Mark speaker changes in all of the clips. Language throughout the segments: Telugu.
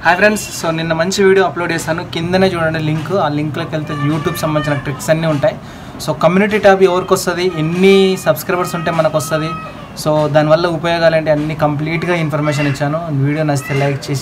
Speaker 1: హాయ్ ఫ్రెండ్స్ సో నిన్న మంచి వీడియో అప్లోడ్ చేశాను కిందనే చూడండి లింక్ ఆ లింక్లోకి వెళ్తే యూట్యూబ్ సంబంధించిన ట్రిక్స్ అన్నీ ఉంటాయి సో కమ్యూనిటీ ట్యాబ్ ఎవరికి వస్తుంది ఎన్ని సబ్స్క్రైబర్స్ ఉంటే మనకు వస్తుంది సో దానివల్ల ఉపయోగాలు ఏంటి అన్ని కంప్లీట్గా ఇన్ఫర్మేషన్ ఇచ్చాను వీడియో నచ్చితే లైక్ చేసి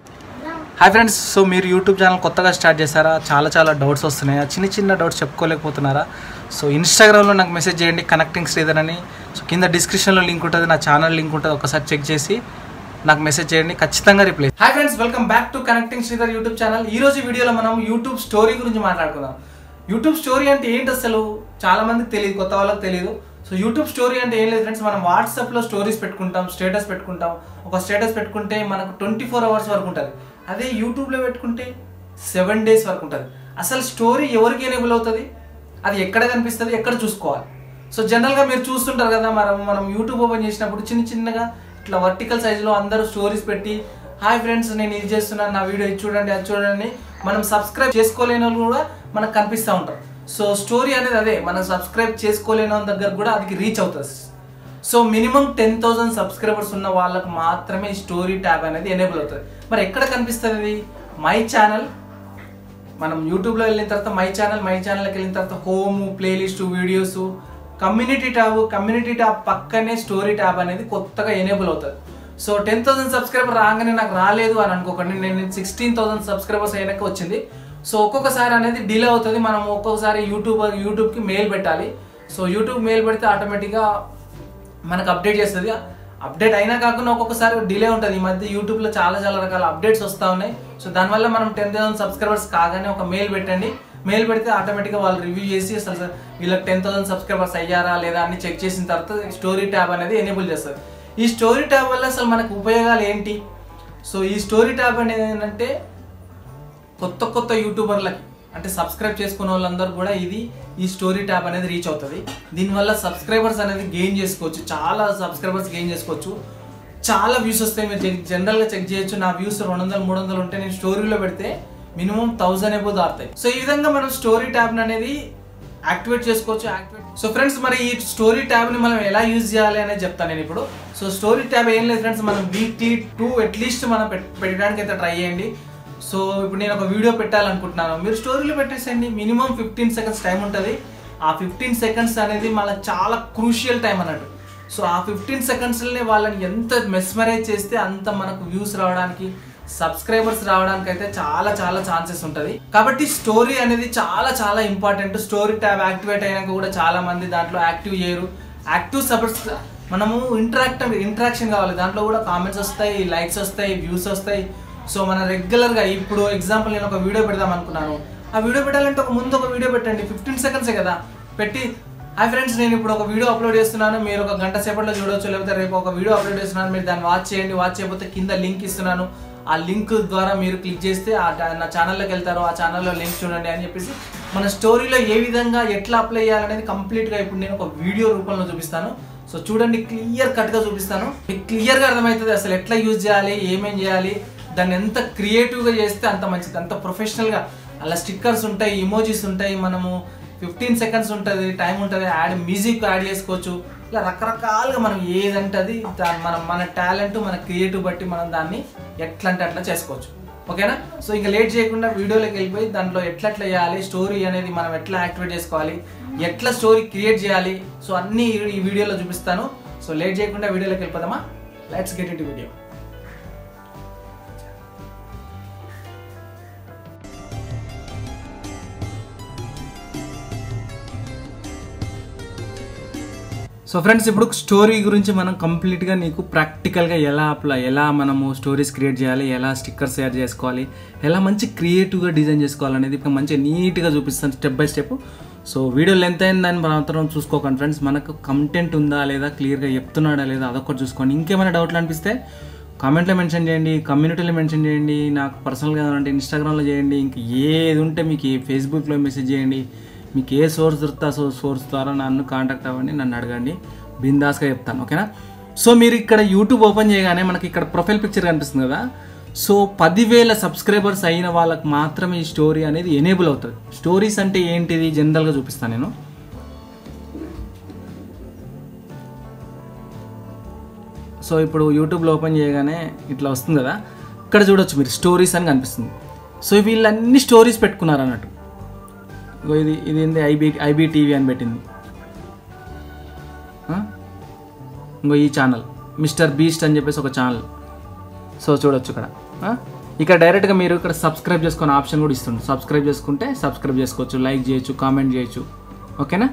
Speaker 1: హాయ్ ఫ్రెండ్స్ సో మీరు యూట్యూబ్ ఛానల్ కొత్తగా స్టార్ట్ చేశారా చాలా చాలా డౌట్స్ వస్తున్నాయి ఆ చిన్న చిన్న డౌట్స్ చెప్పుకోలేకపోతున్నారా సో ఇన్స్టాగ్రామ్లో నాకు మెసేజ్ చేయండి కనెక్టింగ్ శ్రీధర్ అని సో కింద డిస్క్రిప్షన్లో లింక్ ఉంటుంది నా ఛానల్ లింక్ ఉంటుంది ఒకసారి చెక్ చేసి నాకు మెసేజ్ చేయండి ఖచ్చితంగా reply hi friends welcome back to connecting Sridhar YouTube channel ఈ రోజు వీడియోలో మనం యూట్యూబ్ స్టోరీ గురించి మాట్లాడుకుందాం యూట్యూబ్ స్టోరీ అంటే ఏంటి అసలు చాలా మందికి తెలియదు కొత్త వాళ్ళకి తెలియదు సో యూట్యూబ్ స్టోరీ అంటే ఏం లేదు ఫ్రెండ్స్ మనం వాట్సాప్లో స్టోరీస్ పెట్టుకుంటాం స్టేటస్ పెట్టుకుంటాం ఒక స్టేటస్ పెట్టుకుంటే మనకు ట్వంటీ ఫోర్ అవర్స్ వరకు ఉంటుంది అదే యూట్యూబ్లో పెట్టుకుంటే సెవెన్ డేస్ వరకు ఉంటుంది అసలు స్టోరీ ఎవరికి ఎనేబుల్ అవుతుంది అది ఎక్కడ కనిపిస్తుంది ఎక్కడ చూసుకోవాలి సో జనరల్గా మీరు చూస్తుంటారు కదా మనం మనం యూట్యూబ్ ఓపెన్ చేసినప్పుడు చిన్న చిన్నగా ఇట్లా వర్టికల్ సైజులో అందరూ స్టోరీస్ పెట్టి హాయ్ ఫ్రెండ్స్ నేను ఇది చేస్తున్నాను నా వీడియో ఇది చూడండి అది చూడండి మనం సబ్స్క్రైబ్ చేసుకోలేని వాళ్ళు కూడా మనకు కనిపిస్తూ ఉంటారు సో స్టోరీ అనేది అదే మనం సబ్స్క్రైబ్ చేసుకోలేని వాళ్ళ దగ్గర కూడా అది రీచ్ అవుతుంది so minimum ten thousand subscribers ఉన్న వాళ్ళకి మాత్రమే ఈ స్టోరీ ట్యాబ్ అనేది ఎనేబుల్ అవుతుంది మరి ఎక్కడ కనిపిస్తుంది ఇది మై ఛానల్ మనం యూట్యూబ్లో వెళ్ళిన తర్వాత మై ఛానల్ మై ఛానల్కి వెళ్ళిన తర్వాత home playlist videos community tab community tab పక్కనే స్టోరీ ట్యాబ్ అనేది కొత్తగా ఎనేబుల్ అవుతుంది సో టెన్ థౌసండ్ సబ్స్క్రైబర్ రాగానే నాకు రాలేదు అని అనుకోకండి నేను సిక్స్టీన్ థౌసండ్ సబ్స్క్రైబర్స్ అయినాక వచ్చింది సో ఒక్కొక్కసారి అనేది డిలే అవుతుంది మనం ఒక్కొక్కసారి యూట్యూబ్ యూట్యూబ్కి మెయిల్ పెట్టాలి సో యూట్యూబ్ మెయిల్ పెడితే ఆటోమేటిక్గా మనకు అప్డేట్ చేస్తుంది అప్డేట్ అయినా కాకుండా ఒక్కొక్కసారి డిలే ఉంటుంది ఈ మధ్య యూట్యూబ్లో చాలా చాలా రకాల అప్డేట్స్ వస్తూ ఉన్నాయి సో దానివల్ల మనం టెన్ థౌసండ్ సబ్స్క్రైబర్స్ కాగానే ఒక మెయిల్ పెట్టండి మెయిల్ పెడితే ఆటోమేటిక్గా వాళ్ళు రివ్యూ చేసి అసలు సార్ వీళ్ళకి టెన్ థౌసండ్ సబ్స్క్రైబర్స్ అయ్యారా లేదా అని చెక్ చేసిన తర్వాత స్టోరీ ట్యాబ్ అనేది ఎనేబుల్ చేస్తుంది ఈ స్టోరీ ట్యాబ్ వల్ల అసలు మనకు ఉపయోగాలు ఏంటి సో ఈ స్టోరీ ట్యాబ్ అనేది ఏంటంటే కొత్త కొత్త యూట్యూబర్లకి అంటే సబ్స్క్రైబ్ చేసుకున్న వాళ్ళందరూ కూడా ఇది ఈ స్టోరీ ట్యాబ్ అనేది రీచ్ అవుతుంది దీనివల్ల సబ్స్క్రైబర్స్ అనేది గెయిన్ చేసుకోవచ్చు చాలా సబ్స్క్రైబర్స్ గెయిన్ చేసుకోవచ్చు చాలా వ్యూస్ వస్తాయి మీరు జనరల్గా చెక్ చేయొచ్చు నా వ్యూస్ రెండు వందలు మూడు వందలు ఉంటే నేను స్టోరీలో పెడితే మినిమం థౌసండ్ ఎబో దారుతాయి సో ఈ విధంగా మనం స్టోరీ ట్యాబ్ అనేది యాక్టివేట్ చేసుకోవచ్చు యాక్టివేట్ సో ఫ్రెండ్స్ మరి ఈ స్టోరీ ట్యాబ్ని మనం ఎలా యూజ్ చేయాలి అనేది చెప్తాను నేను ఇప్పుడు సో స్టోరీ ట్యాబ్ ఏం లేదు ఫ్రెండ్స్ మనం వీక్లీ టూ అట్లీస్ట్ మనం పెట్- పెట్టడానికి అయితే ట్రై చేయండి సో ఇప్పుడు నేను ఒక వీడియో పెట్టాలనుకుంటున్నాను మీరు స్టోరీలో పెట్టేసండి మినిమం ఫిఫ్టీన్ సెకండ్స్ టైం ఉంటుంది ఆ ఫిఫ్టీన్ సెకండ్స్ అనేది మళ్ళీ చాలా క్రూషియల్ టైం అన్నట్టు సో ఆ ఫిఫ్టీన్ సెకండ్స్లోనే వాళ్ళని ఎంత మెస్మరైజ్ చేస్తే అంత మనకు వ్యూస్ రావడానికి సబ్స్క్రైబర్స్ రావడానికి అయితే చాలా చాలా ఛాన్సెస్ ఉంటుంది కాబట్టి స్టోరీ అనేది చాలా చాలా ఇంపార్టెంట్ స్టోరీ ట్యాబ్ యాక్టివేట్ అయినాక కూడా చాలా మంది దాంట్లో యాక్టివ్ చేయరు యాక్టివ్ సబ్స్ మనము ఇంటరాక్ట్ ఇంటరాక్షన్ కావాలి దాంట్లో కూడా కామెంట్స్ వస్తాయి లైక్స్ వస్తాయి వ్యూస్ వస్తాయి సో మన రెగ్యులర్గా ఇప్పుడు ఎగ్జాంపుల్ నేను ఒక వీడియో పెడదాం అనుకున్నాను ఆ వీడియో పెట్టాలంటే ఒక ముందు ఒక వీడియో పెట్టండి ఫిఫ్టీన్ సెకండ్సే కదా పెట్టి హాయ్ ఫ్రెండ్స్ నేను ఇప్పుడు ఒక వీడియో అప్లోడ్ చేస్తున్నాను మీరు ఒక గంట సేపట్లో చూడవచ్చు లేకపోతే రేపు ఒక వీడియో అప్లోడ్ చేస్తున్నాను మీరు దాన్ని వాచ్ చేయండి వాచ్ చేయకపోతే కింద లింక్ ఇస్తున్నాను ఆ లింక్ ద్వారా మీరు క్లిక్ చేస్తే ఆ డా- నా ఛానల్లోకి వెళ్తారు ఆ ఛానల్లో లింక్ చూడండి అని చెప్పేసి మన స్టోరీలో ఏ విధంగా ఎట్లా అప్లై చేయాలనేది కంప్లీట్గా ఇప్పుడు నేను ఒక వీడియో రూపంలో చూపిస్తాను సో చూడండి క్లియర్ కట్గా చూపిస్తాను మీకు క్లియర్గా అర్థమవుతుంది అసలు ఎట్లా యూజ్ చేయాలి ఏమేం చేయాలి దాన్ని ఎంత క్రియేటివ్గా చేస్తే అంత మంచిది అంత ప్రొఫెషనల్గా అలా స్టిక్కర్స్ ఉంటాయి ఇమోజీస్ ఉంటాయి మనము ఫిఫ్టీన్ సెకండ్స్ ఉంటుంది టైం ఉంటుంది యాడ్ మ్యూజిక్ యాడ్ చేసుకోవచ్చు ఇలా రకరకాలుగా మనం ఏదంటే అది దా- మనం మన టాలెంట్ మన క్రియేటివ్ బట్టి మనం దాన్ని ఎట్లా అంటే అట్లా చేసుకోవచ్చు ఓకేనా సో ఇంకా లేట్ చేయకుండా వీడియోలోకి వెళ్ళిపోయి దాంట్లో ఎట్లా ఎట్లా చేయాలి స్టోరీ అనేది మనం ఎట్లా యాక్టివేట్ చేసుకోవాలి ఎట్లా స్టోరీ క్రియేట్ చేయాలి సో అన్నీ ఈ- ఈ వీడియోలో చూపిస్తాను సో లేట్ చేయకుండా వీడియోలోకి వెళ్ళిపోదామా let's get it video so friends ఇప్పుడు స్టోరీ గురించి మనం కంప్లీట్గా నీకు ప్రాక్టికల్గా ఎలా అప్లై ఎలా మనము స్టోరీస్ క్రియేట్ చేయాలి ఎలా స్టిక్కర్స్ తయారు చేసుకోవాలి ఎలా మంచి క్రియేటివ్గా డిజైన్ చేసుకోవాలనేది ఇప్పుడు మంచిగా నీట్గా చూపిస్తాను step by step so video length అయిందని మాత్రం చూసుకోకండి ఫ్రెండ్స్ మనకు కంటెంట్ ఉందా లేదా క్లియర్గా చెప్తున్నాడా లేదా అదొకటి చూసుకోండి ఇంకేమైనా డౌట్లు అనిపిస్తే కామెంట్లో మెన్షన్ చేయండి కమ్యూనిటీలో మెన్షన్ చేయండి నాకు పర్సనల్గా అంటే ఇన్స్టాగ్రామ్లో చేయండి ఇంక ఏది ఉంటే మీకు ఫేస్బుక్లో మెసేజ్ చేయండి మీకు ఏ సోర్స్ దొరుకుతా సో సోర్స్ ద్వారా నన్ను కాంటాక్ట్ అవ్వండి నన్ను అడగండి బిందాస్గా చెప్తాను ఓకేనా సో మీరు ఇక్కడ యూట్యూబ్ ఓపెన్ చేయగానే మనకి ఇక్కడ ప్రొఫైల్ పిక్చర్ కనిపిస్తుంది కదా సో పదివేల సబ్స్క్రైబర్స్ అయిన వాళ్ళకి మాత్రమే ఈ స్టోరీ అనేది ఎనేబుల్ అవుతుంది స్టోరీస్ అంటే ఏంటిది జనరల్గా చూపిస్తాను నేను సో ఇప్పుడు యూట్యూబ్లో ఓపెన్ చేయగానే ఇట్లా వస్తుంది కదా ఇక్కడ చూడొచ్చు మీరు స్టోరీస్ అని కనిపిస్తుంది సో వీళ్ళన్ని స్టోరీస్ పెట్టుకున్నారు అన్నట్టు ఇగో ఇది ఇది ఏంది ఐబీ ఐబీ టీవీ అని పెట్టింది ఆ? ఇంకో ఈ ఛానల్ మిస్టర్ బీస్ట్ అని చెప్పేసి ఒక ఛానల్ సో చూడొచ్చు ఇక్కడ ఆ? ఇక్కడ డైరెక్ట్గా మీరు ఇక్కడ సబ్స్క్రైబ్ చేసుకునే ఆప్షన్ కూడా ఇస్తుంది సబ్స్క్రైబ్ చేసుకుంటే సబ్స్క్రైబ్ చేసుకోవచ్చు లైక్ చేయొచ్చు కామెంట్ చేయొచ్చు ఓకేనా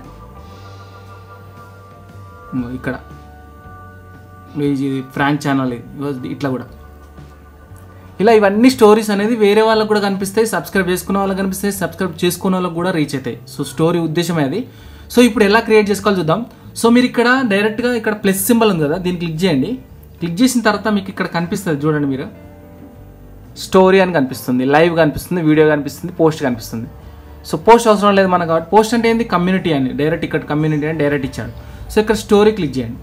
Speaker 1: ఇంగో ఇక్కడ ఇది ఫ్రాంక్ ఛానల్ ఇది. ఇగో ఇట్లా కూడా ఇలా ఇవన్నీ స్టోరీస్ అనేది వేరే వాళ్ళకు కూడా కనిపిస్తాయి సబ్స్క్రైబ్ చేసుకున్న వాళ్ళకి కనిపిస్తాయి సబ్స్క్రైబ్ చేసుకున్న వాళ్ళకి కూడా రీచ్ అవుతాయి సో స్టోరీ ఉద్దేశమే అది సో ఇప్పుడు ఎలా క్రియేట్ చేసుకోవాలో చూద్దాం సో మీరు ఇక్కడ డైరెక్ట్గా ఇక్కడ ప్లస్ సింబల్ ఉంది కదా దీన్ని క్లిక్ చేయండి క్లిక్ చేసిన తర్వాత మీకు ఇక్కడ కనిపిస్తుంది చూడండి మీరు స్టోరీ అని కనిపిస్తుంది లైవ్ కనిపిస్తుంది వీడియో కనిపిస్తుంది పోస్ట్ కనిపిస్తుంది సో పోస్ట్ అవసరం లేదు మనకు కాబట్టి పోస్ట్ అంటే ఏంది కమ్యూనిటీ అని డైరెక్ట్ ఇక్కడ కమ్యూనిటీ అని డైరెక్ట్ ఇచ్చాడు సో ఇక్కడ స్టోరీ క్లిక్ చేయండి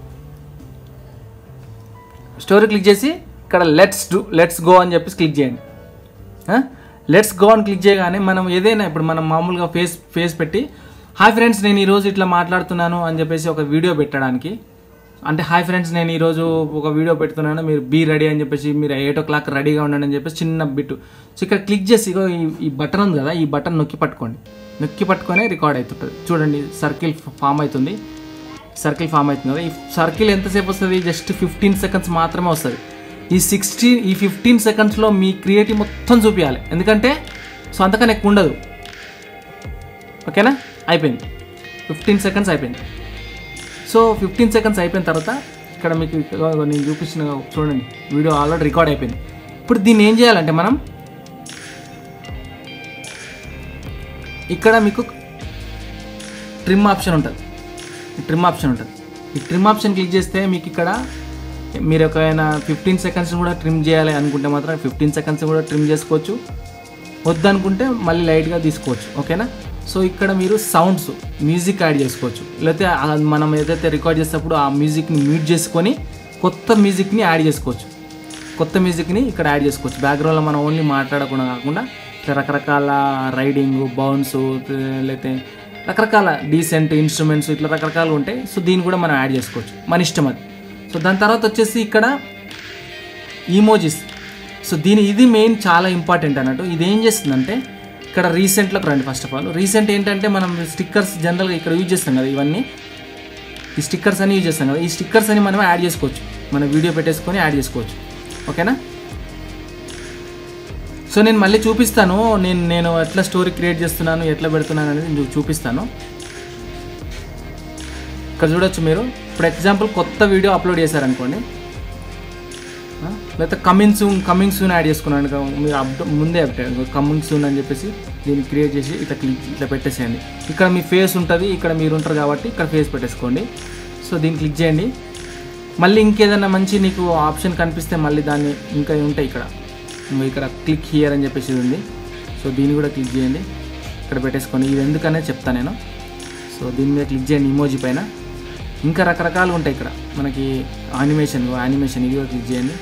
Speaker 1: స్టోరీ క్లిక్ చేసి ఇక్కడ లెట్స్ డూ లెట్స్ గో అని చెప్పేసి క్లిక్ చేయండి లెట్స్ గో అని క్లిక్ చేయగానే మనం ఏదైనా ఇప్పుడు మనం మామూలుగా ఫేస్ ఫేస్ పెట్టి హాయ్ ఫ్రెండ్స్ నేను ఈరోజు ఇట్లా మాట్లాడుతున్నాను అని చెప్పేసి ఒక వీడియో పెట్టడానికి అంటే హాయ్ ఫ్రెండ్స్ నేను ఈరోజు ఒక వీడియో పెడుతున్నాను మీరు బీ రెడీ అని చెప్పేసి మీరు ఎయిట్ ఓ క్లాక్ రెడీగా ఉండండి అని చెప్పేసి చిన్న బిట్ సో ఇక్కడ క్లిక్ చేసి ఇగో ఈ ఈ బటన్ ఉంది కదా ఈ బటన్ నొక్కి పట్టుకోండి నొక్కి పట్టుకొని రికార్డ్ అవుతుంటుంది చూడండి సర్కిల్ ఫామ్ అవుతుంది సర్కిల్ ఫామ్ అవుతుంది కదా ఈ సర్కిల్ ఎంతసేపు వస్తుంది జస్ట్ ఫిఫ్టీన్ సెకండ్స్ మాత్రమే వస్తుంది ఈ సిక్స్టీన్ ఈ ఫిఫ్టీన్ సెకండ్స్లో మీ క్రియేటివ్ మొత్తం చూపించాలి ఎందుకంటే సో అంతకన్నా ఎక్కువ ఉండదు ఓకేనా అయిపోయింది ఫిఫ్టీన్ సెకండ్స్ అయిపోయింది సో ఫిఫ్టీన్ సెకండ్స్ అయిపోయిన తర్వాత ఇక్కడ మీకు ఇదిగో నేను చూపించిన చూడండి వీడియో ఆల్రెడీ రికార్డ్ అయిపోయింది ఇప్పుడు దీన్ని ఏం చేయాలంటే మనం ఇక్కడ మీకు ట్రిమ్ ఆప్షన్ ఉంటుంది ట్రిమ్ ఆప్షన్ ఉంటుంది ఈ ట్రిమ్ ఆప్షన్ క్లిక్ చేస్తే మీకు ఇక్కడ మీరు ఒకవేళ ఫిఫ్టీన్ సెకండ్స్ కూడా ట్రిమ్ చేయాలి అనుకుంటే మాత్రం ఫిఫ్టీన్ సెకండ్స్ కూడా ట్రిమ్ చేసుకోవచ్చు వద్దనుకుంటే మళ్ళీ లైట్గా తీసుకోవచ్చు ఓకేనా సో ఇక్కడ మీరు సౌండ్స్ మ్యూజిక్ యాడ్ చేసుకోవచ్చు లేకపోతే ఆ మనం ఏదైతే రికార్డ్ చేసేటప్పుడు ఆ మ్యూజిక్ని మ్యూట్ చేసుకొని కొత్త మ్యూజిక్ని యాడ్ చేసుకోవచ్చు కొత్త మ్యూజిక్ని ఇక్కడ యాడ్ చేసుకోవచ్చు బ్యాక్గ్రౌండ్లో మనం ఓన్లీ మాట్లాడకుండా కాకుండా ఇట్లా రకరకాల రైడింగ్ బౌన్స్ లేకపోతే రకరకాల డీసెంట్ ఇన్స్ట్రుమెంట్స్ ఇట్లా రకరకాలు ఉంటాయి సో దీన్ని కూడా మనం యాడ్ చేసుకోవచ్చు మన ఇష్టం అది సో దాని తర్వాత వచ్చేసి ఇక్కడ ఈమోజీస్ సో దీని ఇది మెయిన్ చాలా ఇంపార్టెంట్ అన్నట్టు ఇది ఏం చేస్తుందంటే ఇక్కడ రీసెంట్లోకి రండి ఫస్ట్ ఆఫ్ ఆల్ రీసెంట్ ఏంటంటే మనం స్టిక్కర్స్ జనరల్గా ఇక్కడ యూజ్ చేస్తాం కదా ఇవన్నీ ఈ స్టిక్కర్స్ అని యూజ్ చేస్తాం కదా ఈ స్టిక్కర్స్ అని మనం యాడ్ చేసుకోవచ్చు మన వీడియో పెట్టేసుకొని యాడ్ చేసుకోవచ్చు ఓకేనా సో నేను మళ్ళీ చూపిస్తాను నేను నేను ఎట్లా స్టోరీ క్రియేట్ చేస్తున్నాను ఎట్లా పెడుతున్నాను అనేది నేను చూపిస్తాను ఇక్కడ చూడొచ్చు మీరు ఇప్పుడు ఎగ్జాంపుల్ కొత్త వీడియో అప్లోడ్ చేశారనుకోండి ఆ, లేకపోతే coming soon coming soon add చేసుకున్నాను కదా, మీరు అప్ ముందే కమింగ్ సూన్ అని చెప్పేసి దీన్ని క్రియేట్ చేసి ఇట్లా క్లిక్ ఇట్లా పెట్టేసేయండి ఇక్కడ మీ ఫేస్ ఉంటుంది ఇక్కడ మీరు ఉంటారు కాబట్టి ఇక్కడ ఫేస్ పెట్టేసుకోండి సో దీన్ని క్లిక్ చేయండి మళ్ళీ ఇంకేదైనా మంచి నీకు ఆప్షన్ కనిపిస్తే మళ్ళీ దాన్ని ఇంకా ఉంటాయి ఇక్కడ ఇంకో ఇక్కడ క్లిక్ హియర్ అని చెప్పేసి ఇది ఉంది సో దీన్ని కూడా క్లిక్ చేయండి ఇక్కడ పెట్టేసుకోండి ఇది ఎందుకనే చెప్తాను నేను సో దీని మీద క్లిక్ చేయండి ఇమోజీ పైన ఇంకా రకరకాలు ఉంటాయి ఇక్కడ మనకి యానిమేషన్ యానిమేషన్ ఇది కూడా క్లిక్ చేయండి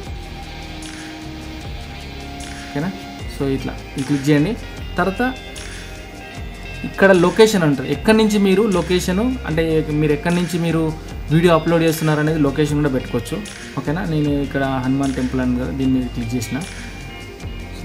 Speaker 1: ఓకేనా సో ఇట్లా ఇది క్లిక్ చేయండి తర్వాత ఇక్కడ లొకేషన్ ఉంటుంది ఎక్కడి నుంచి మీరు లొకేషను అంటే మీరు ఎక్కడి నుంచి మీరు వీడియో అప్లోడ్ చేస్తున్నారు అనేది లొకేషన్ కూడా పెట్టుకోవచ్చు ఓకేనా నేను ఇక్కడ హనుమాన్ టెంపుల్ అని కదా దీన్ని క్లిక్ చేసిన సో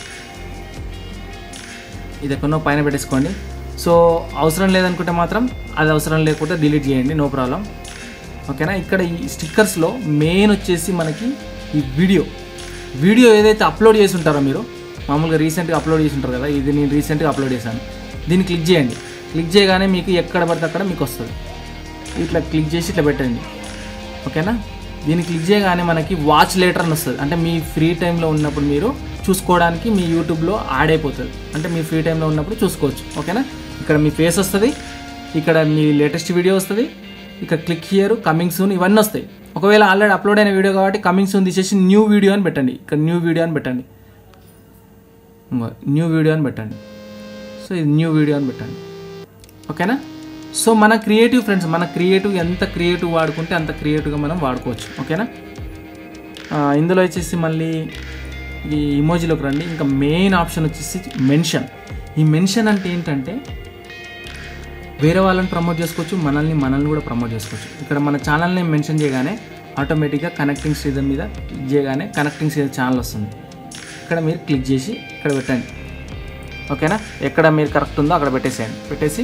Speaker 1: ఇది ఎక్కడో పైన పెట్టేసుకోండి సో అవసరం లేదనుకుంటే మాత్రం అది అవసరం లేకపోతే డిలీట్ చేయండి నో ప్రాబ్లం ఓకేనా ఇక్కడ ఈ స్టిక్కర్స్లో మెయిన్ వచ్చేసి మనకి ఈ వీడియో వీడియో ఏదైతే అప్లోడ్ చేసి ఉంటారో మీరు మామూలుగా రీసెంట్గా అప్లోడ్ చేసి ఉంటారు కదా ఇది నేను రీసెంట్గా అప్లోడ్ చేశాను దీన్ని క్లిక్ చేయండి క్లిక్ చేయగానే మీకు ఎక్కడ పడితే అక్కడ మీకు వస్తుంది ఇట్లా క్లిక్ చేసి ఇట్లా పెట్టండి ఓకేనా దీన్ని క్లిక్ చేయగానే మనకి వాచ్ లేటర్ అని వస్తుంది అంటే మీ ఫ్రీ టైంలో ఉన్నప్పుడు మీరు చూసుకోవడానికి మీ యూట్యూబ్లో యాడ్ అయిపోతుంది అంటే మీ ఫ్రీ టైంలో ఉన్నప్పుడు చూసుకోవచ్చు ఓకేనా ఇక్కడ మీ ఫేస్ వస్తుంది ఇక్కడ మీ లేటెస్ట్ వీడియో వస్తుంది ఇక్కడ క్లిక్ హియర్ కమింగ్ సూన్ ఇవన్నీ వస్తాయి ఒకవేళ ఆల్రెడీ అప్లోడ్ అయిన వీడియో కాబట్టి కమింగ్ సూన్ తీసేసి న్యూ వీడియో అని పెట్టండి ఇక్కడ న్యూ వీడియో అని పెట్టండి న్యూ వీడియో అని పెట్టండి సో ఇది న్యూ వీడియో అని పెట్టండి ఓకేనా సో మన క్రియేటివ్ ఫ్రెండ్స్ మన క్రియేటివ్ ఎంత క్రియేటివ్ వాడుకుంటే అంత క్రియేటివ్గా మనం వాడుకోవచ్చు ఓకేనా ఆ, ఇందులో వచ్చేసి మళ్ళీ ఈ ఇమోజీలోకి రండి ఇంకా మెయిన్ ఆప్షన్ వచ్చేసి మెన్షన్ ఈ మెన్షన్ అంటే ఏంటంటే వేరే వాళ్ళని ప్రమోట్ చేసుకోవచ్చు మనల్ని మనల్ని కూడా ప్రమోట్ చేసుకోవచ్చు ఇక్కడ మన ఛానల్ని మెన్షన్ చేయగానే ఆటోమేటిక్గా కనెక్టింగ్ శ్రీధర్ మీద క్లిక్ చేయగానే కనెక్టింగ్ శ్రీధర్ ఛానల్ వస్తుంది ఇక్కడ మీరు క్లిక్ చేసి ఇక్కడ పెట్టండి ఓకేనా ఎక్కడ మీరు కరెక్ట్ ఉందో అక్కడ పెట్టేసేయండి పెట్టేసి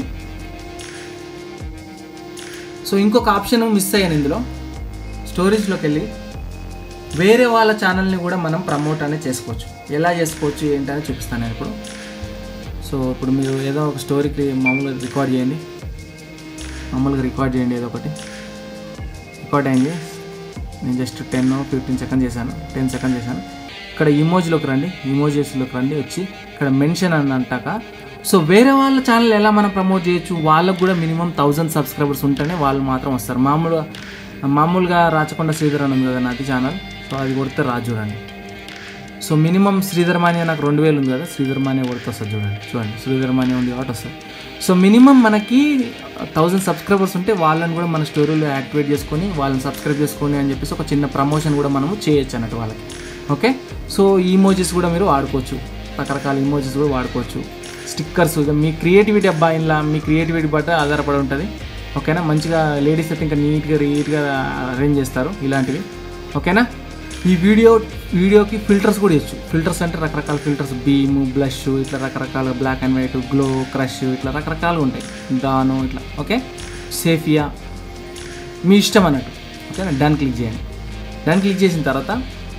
Speaker 1: సో ఇంకొక ఆప్షన్ మిస్ అయ్యాను ఇందులో స్టోరేజ్లోకి వెళ్ళి వేరే వాళ్ళ ఛానల్ని కూడా మనం ప్రమోట్ అనేది చేసుకోవచ్చు ఎలా చేసుకోవచ్చు ఏంటని చూపిస్తాను నేను ఇప్పుడు సో ఇప్పుడు మీరు ఏదో ఒక స్టోరీకి మామూలుగా రికార్డ్ చేయండి మామూలుగా రికార్డ్ చేయండి ఏదో ఒకటి రికార్డ్ అయింది నేను జస్ట్ టెన్ ఫిఫ్టీన్ సెకండ్ చేశాను టెన్ సెకండ్ చేశాను ఇక్కడ ఇమోజీలోకి రండి ఇమోజీస్లోకి రండి వచ్చి ఇక్కడ మెన్షన్ అని అంటాక సో వేరే వాళ్ళ ఛానల్ ఎలా మనం ప్రమోట్ చేయొచ్చు వాళ్ళకు కూడా మినిమం థౌజండ్ సబ్స్క్రైబర్స్ ఉంటేనే వాళ్ళు మాత్రం వస్తారు మామూలుగా మామూలుగా రాచకొండ శ్రీధర్ అని ఉంది కదా నాది ఛానల్ సో అది కొడితే రాజు చూడండి సో మినిమం శ్రీధర్ మాన్య నాకు రెండు వేలు ఉంది కదా శ్రీధర్ మాన్య కొడితే వస్తుంది చూడండి చూడండి శ్రీధర్ మాన్య ఉంది కాబట్టి వస్తుంది సో మినిమం మనకి థౌజండ్ సబ్స్క్రైబర్స్ ఉంటే వాళ్ళని కూడా మన స్టోరీలో యాక్టివేట్ చేసుకొని వాళ్ళని సబ్స్క్రైబ్ చేసుకొని అని చెప్పేసి ఒక చిన్న ప్రమోషన్ కూడా మనము చేయొచ్చు అన్నట్టు వాళ్ళకి ఓకే సో ఈమోజెస్ కూడా మీరు వాడుకోవచ్చు రకరకాల ఈమోజెస్ కూడా వాడుకోవచ్చు స్టిక్కర్స్ ఇక మీ క్రియేటివిటీ అబ్బా ఇలా మీ క్రియేటివిటీ బట్ట ఆధారపడి ఉంటుంది ఓకేనా మంచిగా లేడీస్ అయితే ఇంకా నీట్గా నీట్గా అరేంజ్ చేస్తారు ఇలాంటివి ఓకేనా ఈ వీడియో వీడియోకి ఫిల్టర్స్ కూడా ఇచ్చు ఫిల్టర్స్ అంటే రకరకాల ఫిల్టర్స్ బీమ్ బ్లష్ ఇట్లా రకరకాల black and white glow crush ఇట్లా రకరకాలు ఉంటాయి దాను ఇట్లా ఓకే సేఫియా మీ ఇష్టం అన్నట్టు ఓకేనా డన్ క్లిక్ చేయండి డన్ క్లిక్ చేసిన తర్వాత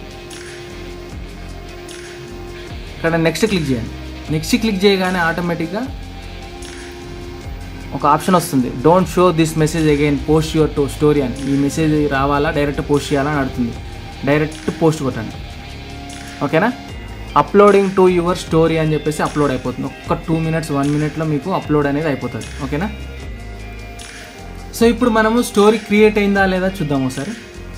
Speaker 1: ఇక్కడ నెక్స్ట్ క్లిక్ చేయండి నెక్స్ట్ క్లిక్ చేయగానే ఆటోమేటిక్గా ఒక ఆప్షన్ వస్తుంది don't show this message again post your to story అని ఈ మెసేజ్ రావాలా డైరెక్ట్ పోస్ట్ చేయాలని అడుగుతుంది డైరెక్ట్ పోస్ట్ కొట్టండి ఓకేనా అప్లోడింగ్ టు యువర్ స్టోరీ అని చెప్పేసి అప్లోడ్ అయిపోతుంది ఒక్క టూ మినిట్స్ వన్ మినిట్లో మీకు అప్లోడ్ అనేది అయిపోతుంది ఓకేనా సో ఇప్పుడు మనము స్టోరీ క్రియేట్ అయిందా లేదా చూద్దాం ఒకసారి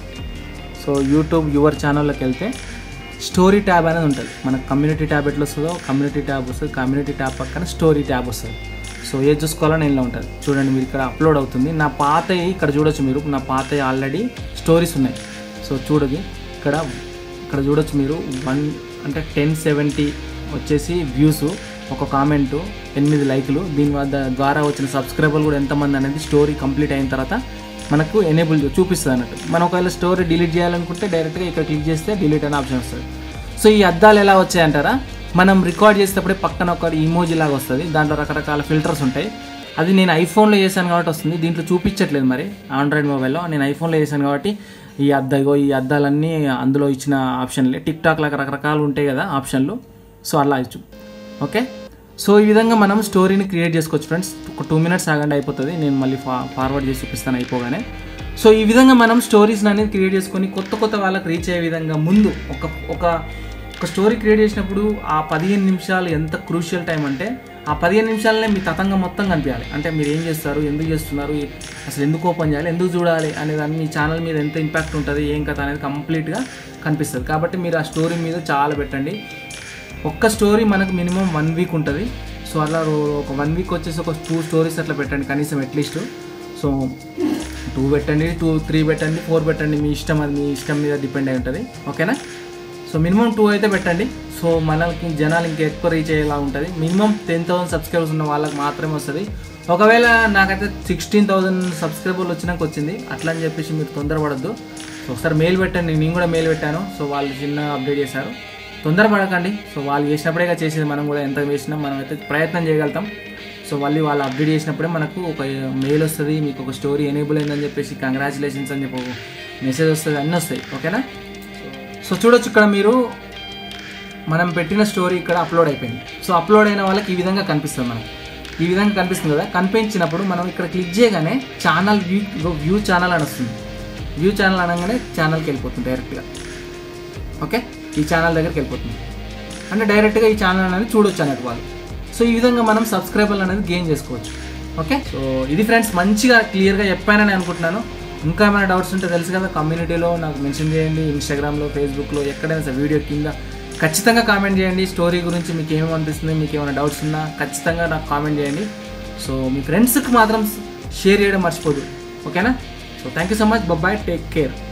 Speaker 1: సో యూట్యూబ్ యువర్ ఛానల్లోకి వెళ్తే స్టోరీ ట్యాబ్ అనేది ఉంటుంది మనకు కమ్యూనిటీ ట్యాబ్ ఎట్లా వస్తుందో కమ్యూనిటీ ట్యాబ్ వస్తుంది కమ్యూనిటీ ట్యాబ్ పక్కన స్టోరీ ట్యాబ్ వస్తుంది సో ఏది చూసుకోవాలని ఇలా ఉంటుంది చూడండి మీరు ఇక్కడ అప్లోడ్ అవుతుంది నా పాత ఇక్కడ చూడొచ్చు మీరు నా పాత ఆల్రెడీ స్టోరీస్ ఉన్నాయి సో చూడదు ఇక్కడ ఇక్కడ చూడొచ్చు మీరు వన్ అంటే టెన్ సెవెంటీ వచ్చేసి వ్యూస్ ఒక కామెంటు ఎనిమిది లైకులు దీని వద్ద ద్వారా వచ్చిన సబ్స్క్రైబర్లు కూడా ఎంతమంది అనేది స్టోరీ కంప్లీట్ అయిన తర్వాత మనకు ఎనేబుల్ చూపిస్తుంది అన్నట్టు మనం ఒకవేళ స్టోరీ డిలీట్ చేయాలనుకుంటే డైరెక్ట్గా ఇక్కడ క్లిక్ చేస్తే డిలీట్ అనే ఆప్షన్ వస్తుంది సో ఈ అద్దాలు ఎలా వచ్చాయంటారా మనం రికార్డ్ చేసేటప్పుడే పక్కన ఒక ఇమోజీ లాగా వస్తుంది దాంట్లో రకరకాల ఫిల్టర్స్ ఉంటాయి అది నేను ఐఫోన్లో చేశాను కాబట్టి వస్తుంది దీంట్లో చూపించట్లేదు మరి ఆండ్రాయిడ్ మొబైల్లో నేను ఐఫోన్లో చేశాను కాబట్టి ఈ అద్దాగో ఈ అద్దాలన్నీ అందులో ఇచ్చిన ఆప్షన్లే టిక్ టాక్ లాగా రకరకాలు ఉంటాయి కదా ఆప్షన్లు సో అలా ఇచ్చు ఓకే సో ఈ విధంగా మనం స్టోరీని క్రియేట్ చేసుకోవచ్చు ఫ్రెండ్స్ ఒక టూ మినిట్స్ ఆగండి అయిపోతుంది నేను మళ్ళీ ఫా ఫార్వర్డ్ చేసి చూపిస్తాను అయిపోగానే సో ఈ విధంగా మనం స్టోరీస్ అనేది క్రియేట్ చేసుకొని కొత్త కొత్త వాళ్ళకి రీచ్ అయ్యే విధంగా ముందు ఒక ఒక ఒక స్టోరీ క్రియేట్ చేసినప్పుడు ఆ పదిహేను నిమిషాలు ఎంత క్రూషియల్ టైం అంటే ఆ పదిహేను నిమిషాలనే మీ తతంగం మొత్తం కనిపించాలి అంటే మీరు ఏం చేస్తారు ఎందుకు చేస్తున్నారు అసలు ఎందుకు ఓపెన్ చేయాలి ఎందుకు చూడాలి అనే దాన్ని మీ ఛానల్ మీద ఎంత ఇంపాక్ట్ ఉంటుంది ఏం కథ అనేది కంప్లీట్గా కనిపిస్తుంది కాబట్టి మీరు ఆ స్టోరీ మీద చాలా పెట్టండి ఒక్క స్టోరీ మనకు మినిమం వన్ వీక్ ఉంటుంది సో అలా రో- ఒక వన్ వీక్ వచ్చేసి ఒక టూ స్టోరీస్ అట్లా పెట్టండి కనీసం అట్లీస్ట్ సో టూ పెట్టండి టూ త్రీ పెట్టండి ఫోర్ పెట్టండి మీ ఇష్టం అది మీ ఇష్టం మీద డిపెండ్ అయి ఉంటుంది ఓకేనా సో మినిమం టూ అయితే పెట్టండి సో మనకి జనాలు ఇంకా ఎక్కువ రీచ్ అయ్యేలా ఉంటుంది మినిమం టెన్ థౌసండ్ సబ్స్క్రైబర్స్ ఉన్న వాళ్ళకి మాత్రమే వస్తుంది ఒకవేళ నాకైతే సిక్స్టీన్ థౌసండ్ సబ్స్క్రైబర్లు వచ్చినాక వచ్చింది అట్లా అని చెప్పేసి మీరు తొందరపడద్దు సో ఒకసారి మెయిల్ పెట్టండి నేను కూడా మెయిల్ పెట్టాను సో వాళ్ళు చిన్న అప్డేట్ చేశారు తొందరపడకండి సో వాళ్ళు చేసినప్పుడే చేసేది మనం కూడా ఎంత చేసినా మనం అయితే ప్రయత్నం చేయగలుగుతాం సో మళ్ళీ వాళ్ళు అప్డేట్ చేసినప్పుడే మనకు ఒక మెయిల్ వస్తుంది మీకు ఒక స్టోరీ ఎనేబుల్ అయిందని చెప్పేసి కంగ్రాచులేషన్స్ అని చెప్పి మెసేజ్ వస్తుంది అన్నీ వస్తాయి ఓకేనా సో చూడొచ్చు ఇక్కడ మీరు మనం పెట్టిన స్టోరీ ఇక్కడ అప్లోడ్ అయిపోయింది సో అప్లోడ్ అయిన వాళ్ళకి ఈ విధంగా కనిపిస్తుంది మనకి ఈ విధంగా కనిపిస్తుంది కదా కనిపించినప్పుడు మనం ఇక్కడ క్లిక్ చేయగానే ఛానల్ వ్యూ వ్యూ ఛానల్ అని వస్తుంది వ్యూ ఛానల్ అనగానే ఛానల్కి వెళ్ళిపోతుంది డైరెక్ట్గా ఓకే ఈ ఛానల్ దగ్గరికి వెళ్ళిపోతుంది అంటే డైరెక్ట్గా ఈ ఛానల్ అనేది చూడొచ్చు అన్నట్టు వాళ్ళు సో ఈ విధంగా మనం సబ్స్క్రైబర్లు అనేది గెయిన్ చేసుకోవచ్చు ఓకే సో ఇది ఫ్రెండ్స్ మంచిగా క్లియర్గా చెప్పానని అనుకుంటున్నాను ఇంకా ఏమైనా డౌట్స్ ఉంటే తెలుసు కదా కమ్యూనిటీలో నాకు మెన్షన్ చేయండి ఇన్స్టాగ్రామ్లో ఫేస్బుక్లో ఎక్కడైనా సరే వీడియో కింద ఖచ్చితంగా కామెంట్ చేయండి స్టోరీ గురించి మీకు ఏమేమి అనిపిస్తుంది మీకు ఏమైనా డౌట్స్ ఉన్నా ఖచ్చితంగా నాకు కామెంట్ చేయండి సో మీ ఫ్రెండ్స్కి మాత్రం షేర్ చేయడం మర్చిపోదు ఓకేనా so thank you so much bye take care